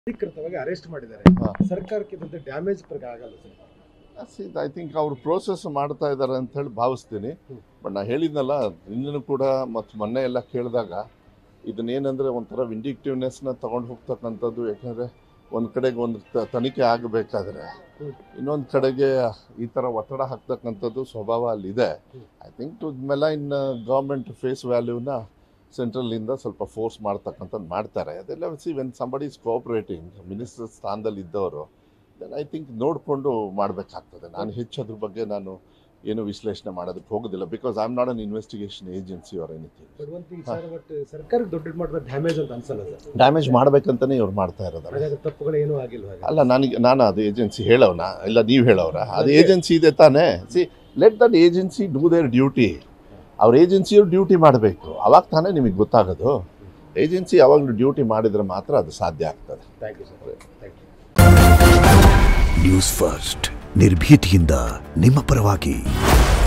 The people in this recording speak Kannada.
ಅಧಿಕೃತವಾಗಿ ಅರೆಸ್ಟ್ ಮಾಡಿದ್ದಾರೆ ಹಾ. ಸರ್ಕಾರಕ್ಕೆ ಬಂದ ಡ್ಯಾಮೇಜ್ ಪ್ರಕಾರ ಆಗಲ್ಲ ಸರ್ ಐ ಥಿಂಕ್ ಅವರು ಪ್ರೋಸೆಸ್ ಮಾಡ್ತಾ ಇದ್ದಾರೆ ಅಂತ ಹೇಳಿ ಭಾವಿಸ್ತೀನಿ ಹ್ಮ್. ಬಟ್ ನಾ ಹೇಳಿದ್ನಲ್ಲ ಇನ್ನೂ ಕೂಡ ಮತ್ತು ಮೊನ್ನೆ ಎಲ್ಲ ಕೇಳಿದಾಗ ಇದನ್ನೇನಂದರೆ ಒಂಥರ ವಿಂಡಿಕ್ಟಿವ್ನೆಸ್ನ ತೊಗೊಂಡು ಹೋಗ್ತಕ್ಕಂಥದ್ದು ಯಾಕಂದರೆ ಒಂದು ಕಡೆಗೆ ಒಂದು ತ- ತನಿಖೆ ಆಗಬೇಕಾದ್ರೆ ಹ್ಮ್. ಇನ್ನೊಂದು ಕಡೆಗೆ ಈ ಥರ ಒತ್ತಡ ಹಾಕ್ತಕ್ಕಂಥದ್ದು ಸ್ವಭಾವ ಅಲ್ಲಿದೆ hmm. I think to malign government face ವ್ಯಾಲ್ಯೂನ ಸೆಂಟ್ರಲಿಂದ ಸ್ವಲ್ಪ ಫೋರ್ಸ್ ಮಾಡ್ತಕ್ಕಂಥದ್ದು ಮಾಡ್ತಾರೆ ಅದೆಲ್ಲ see when somebody is cooperating minister ಸ್ಥಾನದಲ್ಲಿ ಇದ್ದವರು ದೆನ್ ಐ ಥಿಂಕ್ ನೋಡಿಕೊಂಡು ಮಾಡಬೇಕಾಗ್ತದೆ ನಾನು ಹೆಚ್ಚು ಅದ್ರ ಬಗ್ಗೆ ನಾನು ಏನು ವಿಶ್ಲೇಷಣೆ ಮಾಡೋದಕ್ಕೆ ಹೋಗೋದಿಲ್ಲ because I am not an investigation agency or anything but ಒಂದು ಥಿಂಗ್ ಸರ್ ಬಟ್ ಸರ್ಕಾರಕ್ಕೆ ದೊಡ್ಡ ಮಾಡಿದ ಡ್ಯಾಮೇಜ್ ಅಂತ ಅನ್ಸಲ್ಲ ಸರ್ ಡ್ಯಾಮೇಜ್ ಮಾಡಬೇಕಂತಲೇ ಇವ್ರು ಮಾಡ್ತಾ ಇರೋದಲ್ಲ ಹಾಗಾದ್ರೆ ತಪ್ಪುಗಳು ಏನೂ ಆಗಿಲ್ಲ ಹಾಗೆ ಅಲ್ಲ ನನಗೆ ನಾನು ಅದು ಏಜೆನ್ಸಿ ಹೇಳೋಣ ಇಲ್ಲ ನೀವು ಹೇಳೋರ ಅದು ಏಜೆನ್ಸಿ ಇದೆ ತಾನೇ see let that agency do their duty ಅವ್ರ ಏಜೆನ್ಸಿಯವ್ರು ಡ್ಯೂಟಿ ಮಾಡಬೇಕು ಅವಾಗ ತಾನೇ ನಿಮಗೆ ಗೊತ್ತಾಗೋದು ಏಜೆನ್ಸಿ ಯಾವಾಗಲೂ ಡ್ಯೂಟಿ ಮಾಡಿದರೆ ಮಾತ್ರ ಅದು ಸಾಧ್ಯ ಆಗ್ತದೆ thank you sir thank you news first ನಿರ್ಭೀತಿಯಿಂದ ನಿಮ್ಮ ಪರವಾಗಿ